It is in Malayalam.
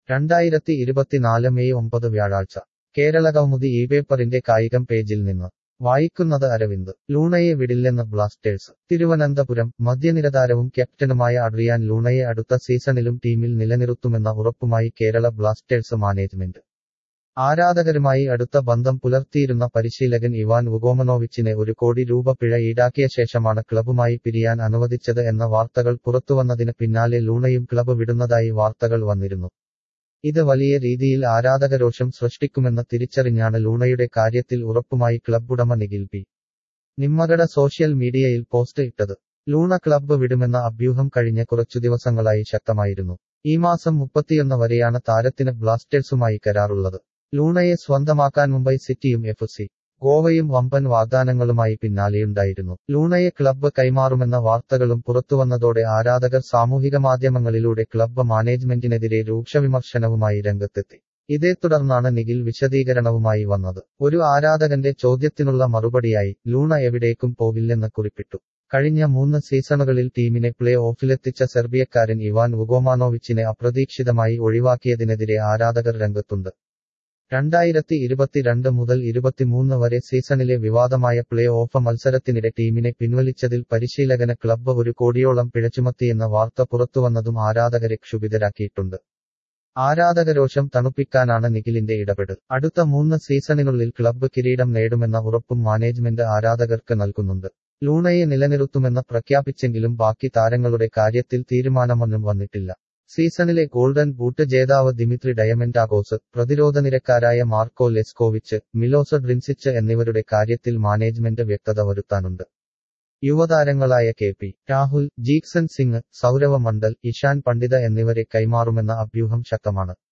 രണ്ടായിരത്തി ഇരുപത്തിനാല് മെയ് ഒമ്പത് വ്യാഴാഴ്ച കേരള കൗമുദി ഈ പേപ്പറിന്റെ കായികം പേജിൽ നിന്ന് വായിക്കുന്നത് അരവിന്ദ് ലൂണയെ വിടില്ലെന്ന് ബ്ലാസ്റ്റേഴ്സ് തിരുവനന്തപുരം മധ്യനിരതാരവും ക്യാപ്റ്റനുമായ അഡ്രിയാൻ ലൂണയെ അടുത്ത സീസണിലും ടീമിൽ നിലനിർത്തുമെന്ന ഉറപ്പുമായി കേരള ബ്ലാസ്റ്റേഴ്സ് മാനേജ്മെന്റ് ആരാധകരുമായി അടുത്ത ബന്ധം പുലർത്തിയിരുന്ന പരിശീലകൻ ഇവാൻ വുഗോമനോവിച്ചിനെ ഒരു കോടി രൂപ പിഴ ഈടാക്കിയ ശേഷമാണ് ക്ലബുമായി പിരിയാൻ അനുവദിച്ചത് എന്ന വാർത്തകൾ പുറത്തുവന്നതിന് പിന്നാലെ ലൂണയും ക്ലബ് വിടുന്നതായി വാർത്തകൾ വന്നിരുന്നു ഇത് വലിയ രീതിയിൽ ആരാധകരോഷം സൃഷ്ടിക്കുമെന്ന് തിരിച്ചറിഞ്ഞാണ് ലൂണയുടെ കാര്യത്തിൽ ഉറപ്പുമായി ക്ലബ്ബുടമ നിഖിൽ പി നിമ്മകട സോഷ്യൽ മീഡിയയിൽ പോസ്റ്റ് ഇട്ടത് ലൂണ ക്ലബ്ബ് വിടുമെന്ന അഭ്യൂഹം കഴിഞ്ഞ കുറച്ചു ദിവസങ്ങളായി ശക്തമായിരുന്നു ഈ മാസം മുപ്പത്തിയൊന്ന് വരെയാണ് താരത്തിന് ബ്ലാസ്റ്റേഴ്സുമായി കരാറുള്ളത് ലൂണയെ സ്വന്തമാക്കാൻ മുംബൈ സിറ്റിയും എഫ് സി ഗോവയും വമ്പൻ വാഗ്ദാനങ്ങളുമായി പിന്നാലെയുണ്ടായിരുന്നു ലൂണയെ ക്ലബ്ബ് കൈമാറുമെന്ന വാർത്തകളും പുറത്തുവന്നതോടെ ആരാധകർ സാമൂഹിക മാധ്യമങ്ങളിലൂടെ ക്ലബ്ബ് മാനേജ്മെന്റിനെതിരെ രൂക്ഷവിമർശനവുമായി രംഗത്തെത്തി ഇതേ തുടർന്നാണ് നിഖിൽ വിശദീകരണവുമായി വന്നത് ഒരു ആരാധകന്റെ ചോദ്യത്തിനുള്ള മറുപടിയായി ലൂണ എവിടേക്കും പോകില്ലെന്ന് കുറിപ്പിട്ടു കഴിഞ്ഞ മൂന്ന് സീസണുകളിൽ ടീമിനെ പ്ലേ ഓഫിലെത്തിച്ച സെർബിയക്കാരൻ ഇവാൻ വുഗോമാനോവിച്ചിനെ അപ്രതീക്ഷിതമായി ഒഴിവാക്കിയതിനെതിരെ ആരാധകർ രംഗത്തുണ്ട് രണ്ടായിരത്തി ഇരുപത്തിരണ്ട് മുതൽ ഇരുപത്തിമൂന്ന് വരെ സീസണിലെ വിവാദമായ പ്ലേ ഓഫ് മത്സരത്തിനിടെ ടീമിനെ പിൻവലിച്ചതിൽ പരിശീലകന് ക്ലബ്ബ് ഒരു കോടിയോളം പിഴച്ചുമത്തിയെന്ന വാർത്ത പുറത്തുവന്നതും ആരാധകരെ ക്ഷുഭിതരാക്കിയിട്ടുണ്ട് ആരാധകരോഷം തണുപ്പിക്കാനാണ് നിഖിലിന്റെ ഇടപെടൽ അടുത്ത മൂന്ന് സീസണിനുള്ളിൽ ക്ലബ്ബ് കിരീടം നേടുമെന്ന ഉറപ്പും മാനേജ്മെന്റ് ആരാധകർക്ക് നൽകുന്നുണ്ട് ലൂണയെ നിലനിർത്തുമെന്ന് പ്രഖ്യാപിച്ചെങ്കിലും ബാക്കി താരങ്ങളുടെ കാര്യത്തിൽ തീരുമാനമൊന്നും വന്നിട്ടില്ല സീസണിലെ ഗോൾഡൻ ബൂട്ട് ജേതാവ് ദിമിത്രി ഡയമൻഡാഗോസ് പ്രതിരോധനിരക്കാരായ മാർക്കോ ലെസ്കോവിച്ച് മിലോസ ഡ്രിൻസിച്ച് എന്നിവരുടെ കാര്യത്തിൽ മാനേജ്മെന്റ് വ്യക്തത വരുത്താനുണ്ട് യുവതാരങ്ങളായ കെ പി രാഹുൽ ജീക്സൺ സിംഗ് സൗരവ മണ്ഡൽ ഇഷാൻ പണ്ഡിത എന്നിവരെ കൈമാറുമെന്ന അഭ്യൂഹം ശക്തമാണ്